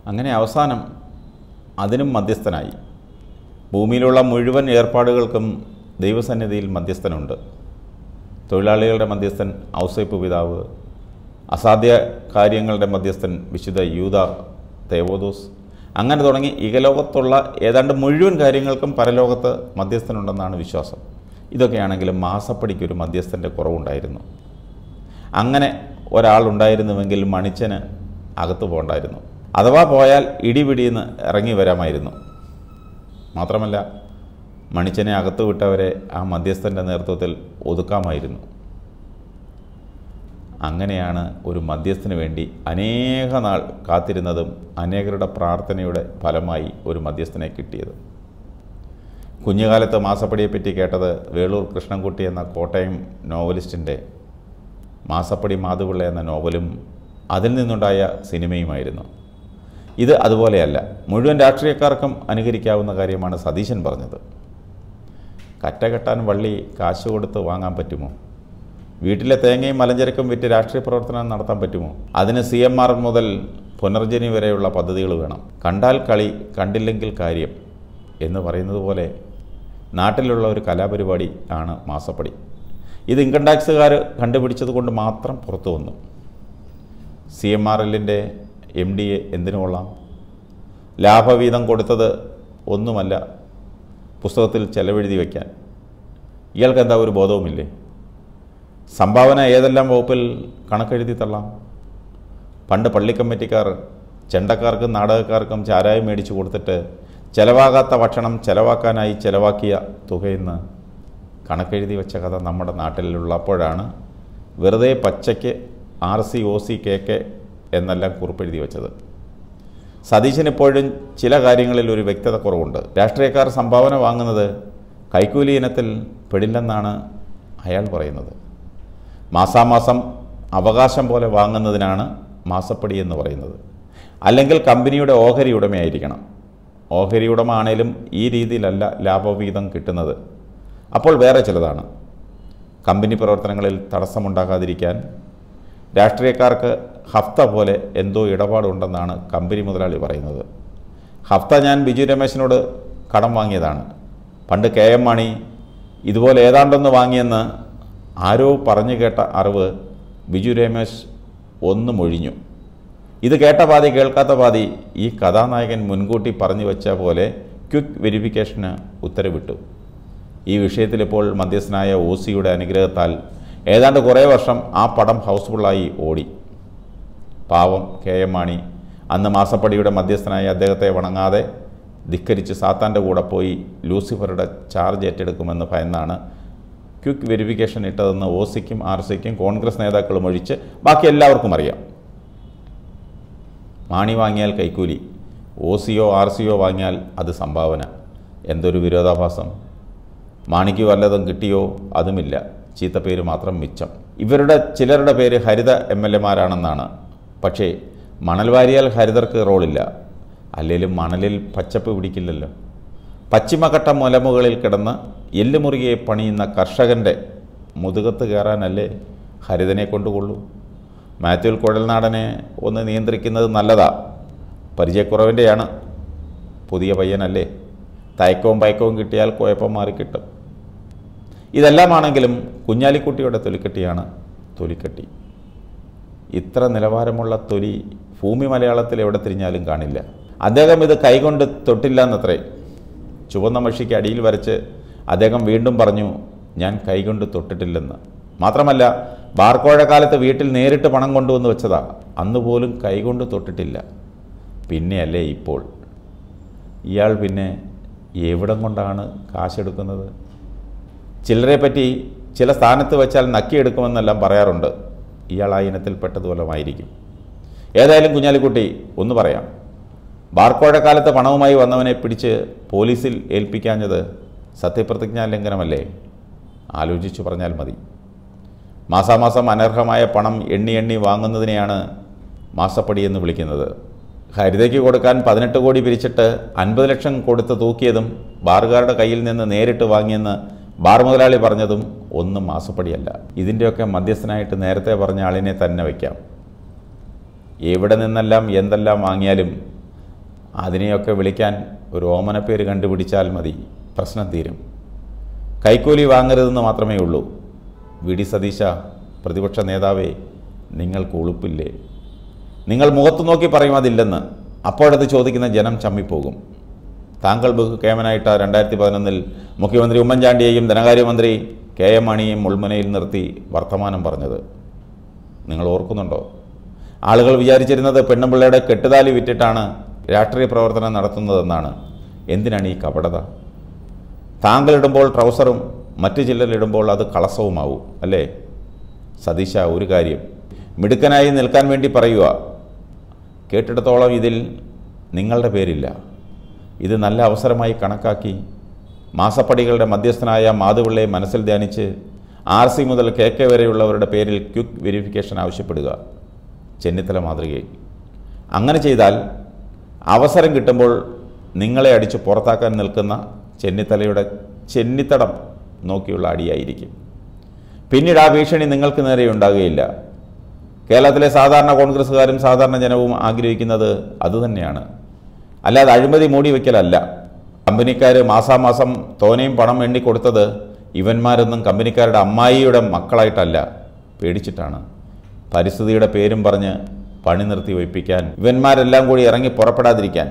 അങ്ങനെ അവസാനം അതിനും മധ്യസ്ഥനായി ഭൂമിയിലുള്ള മുഴുവൻ ഏർപ്പാടുകൾക്കും ദൈവസന്നിധിയിൽ മധ്യസ്ഥനുണ്ട് തൊഴിലാളികളുടെ മധ്യസ്ഥൻ ഔസേപ്പ് പിതാവ് അസാധ്യ കാര്യങ്ങളുടെ മധ്യസ്ഥൻ വിശുദ്ധ യൂത തേവോദോസ് അങ്ങനെ തുടങ്ങി ഇകലോകത്തുള്ള ഏതാണ്ട് മുഴുവൻ കാര്യങ്ങൾക്കും പരലോകത്ത് മധ്യസ്ഥനുണ്ടെന്നാണ് വിശ്വാസം ഇതൊക്കെയാണെങ്കിലും മാസപ്പടിക്കൊരു മധ്യസ്ഥൻ്റെ കുറവുണ്ടായിരുന്നു അങ്ങനെ ഒരാളുണ്ടായിരുന്നുവെങ്കിൽ മണിച്ചന് അകത്തു പോകണ്ടായിരുന്നു അഥവാ പോയാൽ ഇടിപിടിയെന്ന് ഇറങ്ങി വരാമായിരുന്നു മാത്രമല്ല മണിച്ചനെ അകത്തു വിട്ടവരെ ആ മധ്യസ്ഥൻ്റെ നേതൃത്വത്തിൽ ഒതുക്കാമായിരുന്നു അങ്ങനെയാണ് ഒരു മധ്യസ്ഥന് വേണ്ടി അനേക നാൾ കാത്തിരുന്നതും അനേകരുടെ പ്രാർത്ഥനയുടെ ഫലമായി ഒരു മധ്യസ്ഥനെ കിട്ടിയത് കുഞ്ഞുകാലത്ത് മാസപ്പടിയെപ്പറ്റി കേട്ടത് വേളൂർ കൃഷ്ണൻകുട്ടി എന്ന കോട്ടയം നോവലിസ്റ്റിൻ്റെ മാസപ്പടി മാതുപിള്ള എന്ന നോവലും അതിൽ നിന്നുണ്ടായ സിനിമയുമായിരുന്നു ഇത് അതുപോലെയല്ല മുഴുവൻ രാഷ്ട്രീയക്കാർക്കും അനുകരിക്കാവുന്ന കാര്യമാണ് സതീശൻ പറഞ്ഞത് കറ്റ കെട്ടാൻ വള്ളി കാശ് കൊടുത്ത് വാങ്ങാൻ പറ്റുമോ വീട്ടിലെ തേങ്ങയും മലഞ്ചരക്കും വിറ്റ് രാഷ്ട്രീയ പ്രവർത്തനം നടത്താൻ പറ്റുമോ അതിന് സി എം ആർ മുതൽ പുനർജനി വരെയുള്ള പദ്ധതികൾ വേണം കണ്ടാൽ കളി കണ്ടില്ലെങ്കിൽ കാര്യം എന്ന് പറയുന്നത് പോലെ നാട്ടിലുള്ള ഒരു കലാപരിപാടി ആണ് മാസപ്പടി ഇത് ഇൻകം ടാക്സുകാർ കണ്ടുപിടിച്ചത് കൊണ്ട് മാത്രം പുറത്തു വന്നു സി എം ആർ എല്ലിൻ്റെ എം ഡി എ എന്തിനു കൊള്ളാം ലാഭവീതം കൊടുത്തത് ഒന്നുമല്ല പുസ്തകത്തിൽ ചെലവെഴുതി വയ്ക്കാൻ ഇയാൾക്ക് എന്താ ഒരു ബോധവുമില്ലേ സംഭാവന ഏതെല്ലാം വകുപ്പിൽ കണക്കെഴുതി തള്ളാം പണ്ട് പള്ളിക്കമ്മിറ്റിക്കാർ ചെണ്ടക്കാർക്കും നാടകക്കാർക്കും ചാരായം മേടിച്ചു കൊടുത്തിട്ട് ചെലവാകാത്ത ഭക്ഷണം ചെലവാക്കാനായി ചെലവാക്കിയ തുകയെന്ന് കണക്കെഴുതി വെച്ച കഥ നമ്മുടെ നാട്ടിലുള്ളപ്പോഴാണ് വെറുതെ പച്ചയ്ക്ക് R C O C K K എന്നെല്ലാം കുറിപ്പെഴുതി വെച്ചത് സതീശൻ ഇപ്പോഴും ചില കാര്യങ്ങളിൽ ഒരു വ്യക്തത കുറവുണ്ട് രാഷ്ട്രീയക്കാർ സംഭാവന വാങ്ങുന്നത് കൈക്കൂലി ഇനത്തിൽ പെടില്ലെന്നാണ് അയാൾ പറയുന്നത് മാസാമാസം അവകാശം പോലെ വാങ്ങുന്നതിനാണ് മാസപ്പടി എന്ന് പറയുന്നത് അല്ലെങ്കിൽ കമ്പനിയുടെ ഓഹരി ഉടമയായിരിക്കണം ഓഹരി ഉടമ ആണേലും ഈ രീതിയിലല്ല ലാഭവിഹിതം കിട്ടുന്നത് അപ്പോൾ വേറെ ചിലതാണ് കമ്പനി പ്രവർത്തനങ്ങളിൽ തടസ്സമുണ്ടാകാതിരിക്കാൻ രാഷ്ട്രീയക്കാർക്ക് ഹഫ്ത പോലെ എന്തോ ഇടപാടുണ്ടെന്നാണ് കമ്പനി മുതലാളി പറയുന്നത് ഹഫ്ത ഞാൻ ബിജു രമേശിനോട് കടം വാങ്ങിയതാണ് പണ്ട് കെ എം മാണി ഇതുപോലെ ഏതാണ്ടൊന്ന് വാങ്ങിയെന്ന് ആരോ പറഞ്ഞു കേട്ട അറിവ് ബിജു രമേശ് ഒന്ന് മൊഴിഞ്ഞു ഇത് കേട്ട പാതി കേൾക്കാത്ത പാതി ഈ കഥാനായകൻ മുൻകൂട്ടി പറഞ്ഞു വെച്ച പോലെ ക്വിക്ക് വെരിഫിക്കേഷന് ഉത്തരവിട്ടു ഈ വിഷയത്തിൽ ഇപ്പോൾ മധ്യസ്ഥനായ ഒ സിയുടെ അനുഗ്രഹത്താൽ ഏതാണ്ട് കുറേ വർഷം ആ പടം ഹൗസ്ഫുള്ളായി ഓടി പാവം കെ എം മാണി അന്ന് മാസപ്പടിയുടെ മധ്യസ്ഥനായ അദ്ദേഹത്തെ വണങ്ങാതെ ധിക്കരിച്ച് സാത്താൻ്റെ കൂടെ പോയി ലൂസിഫറുടെ ചാർജ് ഏറ്റെടുക്കുമെന്ന് ഭയന്നാണ് ക്വിക്ക് വെരിഫിക്കേഷൻ ഇട്ടതെന്ന് ഒ സിക്കും ആർ സിക്കും കോൺഗ്രസ് നേതാക്കളും ഒഴിച്ച് ബാക്കി എല്ലാവർക്കും അറിയാം മാണി വാങ്ങിയാൽ കൈക്കൂലി ഒ സിയോ ആർ സിയോ വാങ്ങിയാൽ അത് സംഭാവന എന്തൊരു വിരോധാഭാസം മാണിക്ക് വല്ലതും കിട്ടിയോ അതുമില്ല ചീത്തപ്പേര് മാത്രം മിച്ചം ഇവരുടെ ചിലരുടെ പേര് ഹരിത എം എൽ എമാരാണെന്നാണ് പക്ഷേ മണൽ വാരിയാൽ ഹരിതർക്ക് റോളില്ല അല്ലെങ്കിലും മണലിൽ പച്ചപ്പ് പിടിക്കില്ലല്ലോ പശ്ചിമഘട്ട മുലമുകളിൽ കിടന്ന് എല്ലുമുറുകിയെ പണിയുന്ന കർഷകൻ്റെ മുതുകത്ത് കയറാനല്ലേ ഹരിതനെ കൊണ്ടുകൊള്ളൂ മാത്യുൽ കുഴൽനാടനെ ഒന്ന് നിയന്ത്രിക്കുന്നത് നല്ലതാ പരിചയക്കുറവിൻ്റെയാണ് പുതിയ പയ്യനല്ലേ തയക്കവും പയക്കവും കിട്ടിയാൽ കുഴപ്പം മാറിക്കിട്ടും ഇതെല്ലാമാണെങ്കിലും കുഞ്ഞാലിക്കുട്ടിയുടെ തൊലിക്കെട്ടിയാണ് തൊലിക്കെട്ടി ഇത്ര നിലവാരമുള്ള തൊലി ഭൂമി മലയാളത്തിൽ എവിടെ തിരിഞ്ഞാലും കാണില്ല അദ്ദേഹം ഇത് കൈകൊണ്ട് തൊട്ടില്ല എന്നത്രേ ചുവന്ന മഷിക്ക് അടിയിൽ വരച്ച് അദ്ദേഹം വീണ്ടും പറഞ്ഞു ഞാൻ കൈകൊണ്ട് തൊട്ടിട്ടില്ലെന്ന് മാത്രമല്ല ബാർക്കോഴക്കാലത്ത് വീട്ടിൽ നേരിട്ട് പണം കൊണ്ടുവന്ന് വെച്ചതാ അന്ന് പോലും കൈകൊണ്ട് തൊട്ടിട്ടില്ല പിന്നെയല്ലേ ഇപ്പോൾ ഇയാൾ പിന്നെ എവിടം കൊണ്ടാണ് കാശെടുക്കുന്നത് ചിലരെ പറ്റി ചില സ്ഥാനത്ത് വെച്ചാൽ നക്കിയെടുക്കുമെന്നെല്ലാം പറയാറുണ്ട് ഇയാൾ ആ ഇനത്തിൽപ്പെട്ടതുപോലമായിരിക്കും ഏതായാലും കുഞ്ഞാലിക്കുട്ടി ഒന്ന് പറയാം ബാർക്കോഴക്കാലത്ത് പണവുമായി വന്നവനെ പിടിച്ച് പോലീസിൽ ഏൽപ്പിക്കാഞ്ഞത് സത്യപ്രതിജ്ഞാ ലംഘനമല്ലേ ആലോചിച്ചു പറഞ്ഞാൽ മതി മാസാമാസം അനർഹമായ പണം എണ്ണി എണ്ണി വാങ്ങുന്നതിനെയാണ് മാസപ്പടി എന്ന് വിളിക്കുന്നത് ഹരിതയ്ക്ക് കൊടുക്കാൻ പതിനെട്ട് കോടി പിരിച്ചിട്ട് അൻപത് ലക്ഷം കൊടുത്ത് തൂക്കിയതും ബാറുകാരുടെ കയ്യിൽ നിന്ന് നേരിട്ട് വാങ്ങിയെന്ന് ബാർ മുതലാളി പറഞ്ഞതും ഒന്നും മാസപ്പടിയല്ല ഇതിൻ്റെയൊക്കെ മധ്യസ്ഥനായിട്ട് നേരത്തെ പറഞ്ഞ ആളിനെ തന്നെ വയ്ക്കാം എവിടെ നിന്നെല്ലാം എന്തെല്ലാം വാങ്ങിയാലും അതിനെയൊക്കെ വിളിക്കാൻ ഒരു ഓമനപ്പേര് കണ്ടുപിടിച്ചാൽ മതി പ്രശ്നം തീരും കൈക്കൂലി വാങ്ങരുതെന്ന് മാത്രമേ ഉള്ളൂ വി ഡി സതീശ പ്രതിപക്ഷ നേതാവേ നിങ്ങൾക്ക് ഉളുപ്പില്ലേ നിങ്ങൾ മുഖത്ത് നോക്കി പറയും അതില്ലെന്ന് അപ്പോഴത് ചോദിക്കുന്ന ജനം ചമ്മിപ്പോകും താങ്കൾ ബഹുക്കേമനായിട്ട രണ്ടായിരത്തി പതിനൊന്നിൽ മുഖ്യമന്ത്രി ഉമ്മൻചാണ്ടിയെയും ധനകാര്യമന്ത്രി കെ എം മണിയെയും മുൾമുനയിൽ നിർത്തി വർത്തമാനം പറഞ്ഞത് നിങ്ങൾ ഓർക്കുന്നുണ്ടോ ആളുകൾ വിചാരിച്ചിരുന്നത് പെണ്ണുപിള്ളയുടെ കെട്ടുതാലി വിറ്റിട്ടാണ് രാഷ്ട്രീയ പ്രവർത്തനം നടത്തുന്നതെന്നാണ് എന്തിനാണ് ഈ കപടത താങ്കളിടുമ്പോൾ ട്രൗസറും മറ്റു ചിലരിടുമ്പോൾ അത് കളസവുമാവും അല്ലേ സതീശ ഒരു കാര്യം മിടുക്കനായി നിൽക്കാൻ വേണ്ടി പറയുക കേട്ടിടത്തോളം ഇതിൽ നിങ്ങളുടെ പേരില്ല ഇത് നല്ല അവസരമായി കണക്കാക്കി മാസപ്പടികളുടെ മധ്യസ്ഥനായ മാധുപിള്ളയെ മനസ്സിൽ ധ്യാനിച്ച് ആർ സി മുതൽ കെ കെ വരെയുള്ളവരുടെ പേരിൽ ക്വിക്ക് വെരിഫിക്കേഷൻ ആവശ്യപ്പെടുക ചെന്നിത്തല മാതൃകയിൽ അങ്ങനെ ചെയ്താൽ അവസരം കിട്ടുമ്പോൾ നിങ്ങളെ അടിച്ച് പുറത്താക്കാൻ നിൽക്കുന്ന ചെന്നിത്തലയുടെ ചെന്നിത്തടം നോക്കിയുള്ള അടിയായിരിക്കും പിന്നീട് ആ ഭീഷണി നിങ്ങൾക്ക് നേരെ ഉണ്ടാകുകയില്ല കേരളത്തിലെ സാധാരണ കോൺഗ്രസ്സുകാരും സാധാരണ ജനവും ആഗ്രഹിക്കുന്നത് അതുതന്നെയാണ് അല്ലാതെ അഴിമതി മൂടി വയ്ക്കലല്ല കമ്പനിക്കാർ മാസാമാസം തോനെയും പണം എണ്ണി കൊടുത്തത് ഇവന്മാരൊന്നും കമ്പനിക്കാരുടെ അമ്മായിയുടെ മക്കളായിട്ടല്ല പേടിച്ചിട്ടാണ് പരിസ്ഥിതിയുടെ പേരും പറഞ്ഞ് പണി നിർത്തി വയ്പ്പിക്കാൻ ഇവന്മാരെല്ലാം കൂടി ഇറങ്ങി പുറപ്പെടാതിരിക്കാൻ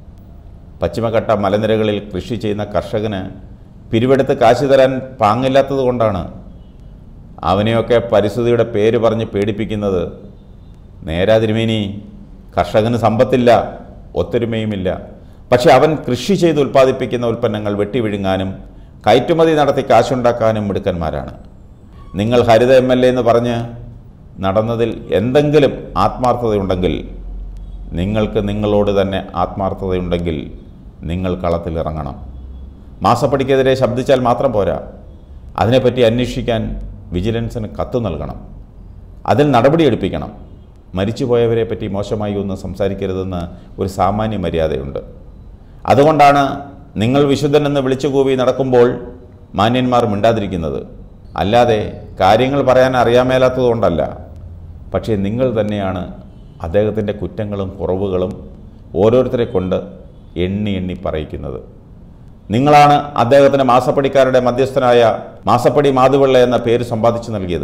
പശ്ചിമഘട്ട മലനിരകളിൽ കൃഷി ചെയ്യുന്ന കർഷകന് പിരിവെടുത്ത് കാശ് തരാൻ പാങ്ങില്ലാത്തത് കൊണ്ടാണ് അവനെയൊക്കെ പരിസ്ഥിതിയുടെ പേര് പറഞ്ഞ് പേടിപ്പിക്കുന്നത് നേരാ തിരുമേനി കർഷകന് സമ്പത്തില്ല ഒത്തൊരുമയുമില്ല പക്ഷെ അവൻ കൃഷി ചെയ്ത് ഉൽപ്പാദിപ്പിക്കുന്ന ഉൽപ്പന്നങ്ങൾ വെട്ടിവിഴുങ്ങാനും കയറ്റുമതി നടത്തി കാശുണ്ടാക്കാനും മിടുക്കന്മാരാണ് നിങ്ങൾ ഹരിത എം എൽ എ എന്ന് പറഞ്ഞ് നടന്നതിൽ എന്തെങ്കിലും ആത്മാർത്ഥതയുണ്ടെങ്കിൽ നിങ്ങൾക്ക് നിങ്ങളോട് തന്നെ ആത്മാർത്ഥതയുണ്ടെങ്കിൽ നിങ്ങൾ കളത്തിലിറങ്ങണം മാസപ്പടിക്കെതിരെ ശബ്ദിച്ചാൽ മാത്രം പോരാ അതിനെപ്പറ്റി അന്വേഷിക്കാൻ വിജിലൻസിന് കത്ത് നൽകണം അതിൽ നടപടിയെടുപ്പിക്കണം മരിച്ചുപോയവരെ പറ്റി മോശമായി ഒന്നും സംസാരിക്കരുതെന്ന് ഒരു സാമാന്യ മര്യാദയുണ്ട് അതുകൊണ്ടാണ് നിങ്ങൾ വിശുദ്ധനെന്ന് വിളിച്ചുകൂവി നടക്കുമ്പോൾ മാന്യന്മാർ മിണ്ടാതിരിക്കുന്നത് അല്ലാതെ കാര്യങ്ങൾ പറയാൻ അറിയാമേലാത്തതുകൊണ്ടല്ല പക്ഷേ നിങ്ങൾ തന്നെയാണ് അദ്ദേഹത്തിൻ്റെ കുറ്റങ്ങളും കുറവുകളും ഓരോരുത്തരെ കൊണ്ട് എണ്ണി എണ്ണി പറയിക്കുന്നത് നിങ്ങളാണ് അദ്ദേഹത്തിന് മാസപ്പടിക്കാരുടെ മധ്യസ്ഥനായ മാസപ്പടി മാധുപിള്ള എന്ന പേര് സമ്പാദിച്ചു നൽകിയത്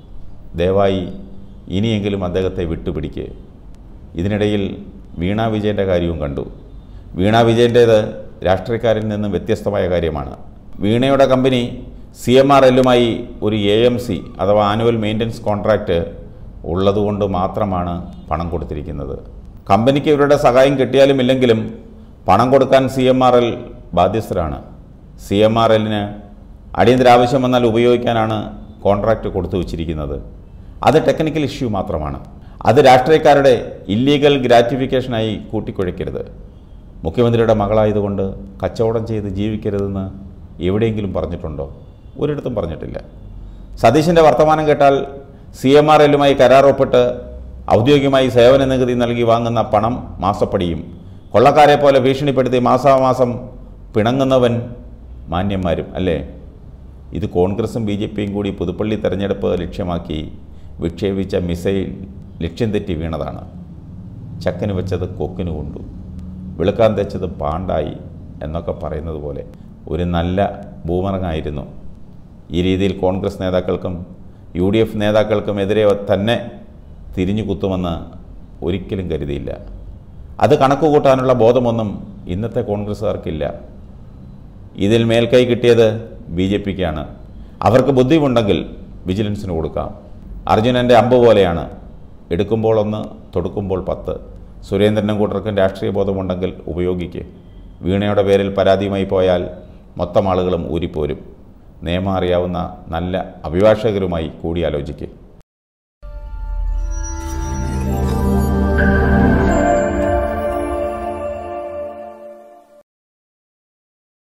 ദയവായി ഇനിയെങ്കിലും അദ്ദേഹത്തെ വിട്ടുപിടിക്ക് ഇതിനിടയിൽ വീണ വിജയൻ്റെ കാര്യവും കണ്ടു വീണ വിജയൻ്റേത് രാഷ്ട്രീയക്കാരിൽ നിന്നും വ്യത്യസ്തമായ കാര്യമാണ് വീണയുടെ കമ്പനി സി എം ആർ എല്ലുമായി ഒരു എ എം സി അഥവാ ആനുവൽ മെയിൻ്റനൻസ് കോൺട്രാക്റ്റ് ഉള്ളതുകൊണ്ട് മാത്രമാണ് പണം കൊടുത്തിരിക്കുന്നത് കമ്പനിക്ക് ഇവരുടെ സഹായം കിട്ടിയാലും ഇല്ലെങ്കിലും പണം കൊടുക്കാൻ സി എം ആർ എൽ ബാധ്യസ്ഥരാണ് സി എം ആർ എല്ലിന് അടിയന്തര ആവശ്യം വന്നാൽ ഉപയോഗിക്കാനാണ് കോൺട്രാക്റ്റ് കൊടുത്തു വച്ചിരിക്കുന്നത് അത് ടെക്നിക്കൽ ഇഷ്യൂ മാത്രമാണ് അത് രാഷ്ട്രീയക്കാരുടെ ഇല്ലീഗൽ ഗ്രാറ്റിഫിക്കേഷനായി കൂട്ടിക്കുഴയ്ക്കരുത് മുഖ്യമന്ത്രിയുടെ മകളായതുകൊണ്ട് കച്ചവടം ചെയ്ത് ജീവിക്കരുതെന്ന് എവിടെയെങ്കിലും പറഞ്ഞിട്ടുണ്ടോ ഒരിടത്തും പറഞ്ഞിട്ടില്ല സതീശിൻ്റെ വർത്തമാനം കേട്ടാൽ സി എം ആർ എല്ലുമായി കരാർ ഒപ്പിട്ട് ഔദ്യോഗികമായി സേവന നികുതി നൽകി വാങ്ങുന്ന പണം മാസപ്പടിയും കൊള്ളക്കാരെ പോലെ ഭീഷണിപ്പെടുത്തി മാസാമാസം പിണങ്ങുന്നവൻ മാന്യന്മാരും അല്ലേ ഇത് കോൺഗ്രസും ബി ജെ പിയും കൂടി പുതുപ്പള്ളി തെരഞ്ഞെടുപ്പ് ലക്ഷ്യമാക്കി വിക്ഷേപിച്ച മിസൈൽ ലക്ഷ്യം തെറ്റി വീണതാണ് ചക്കന് വെച്ചത് കൊക്കിന് കൊണ്ടു വെളുക്കാൻ തെച്ചത് പാണ്ടായി എന്നൊക്കെ പറയുന്നത് പോലെ ഒരു നല്ല ബൂമറങ്ങായിരുന്നു ഈ രീതിയിൽ കോൺഗ്രസ് നേതാക്കൾക്കും യു ഡി എഫ് നേതാക്കൾക്കും എതിരെ തന്നെ തിരിഞ്ഞു കുത്തുമെന്ന് ഒരിക്കലും കരുതിയില്ല അത് കണക്ക് കൂട്ടാനുള്ള ബോധമൊന്നും ഇന്നത്തെ കോൺഗ്രസ്സുകാർക്കില്ല ഇതിൽ മേൽക്കൈ കിട്ടിയത് ബി ജെ പിക്കാണ് അവർക്ക് ബുദ്ധിമുണ്ടെങ്കിൽ വിജിലൻസിന് കൊടുക്കാം അർജുനൻ്റെ അമ്പ് പോലെയാണ് എടുക്കുമ്പോൾ ഒന്ന് തൊടുക്കുമ്പോൾ പത്ത് സുരേന്ദ്രനും കൂട്ടർക്കും രാഷ്ട്രീയ ബോധമുണ്ടെങ്കിൽ ഉപയോഗിക്ക് വീണയുടെ പേരിൽ പരാതിയുമായി പോയാൽ മൊത്തം ആളുകളും ഊരിപ്പോരും നിയമം അറിയാവുന്ന നല്ല അഭിഭാഷകരുമായി കൂടിയാലോചിക്കുക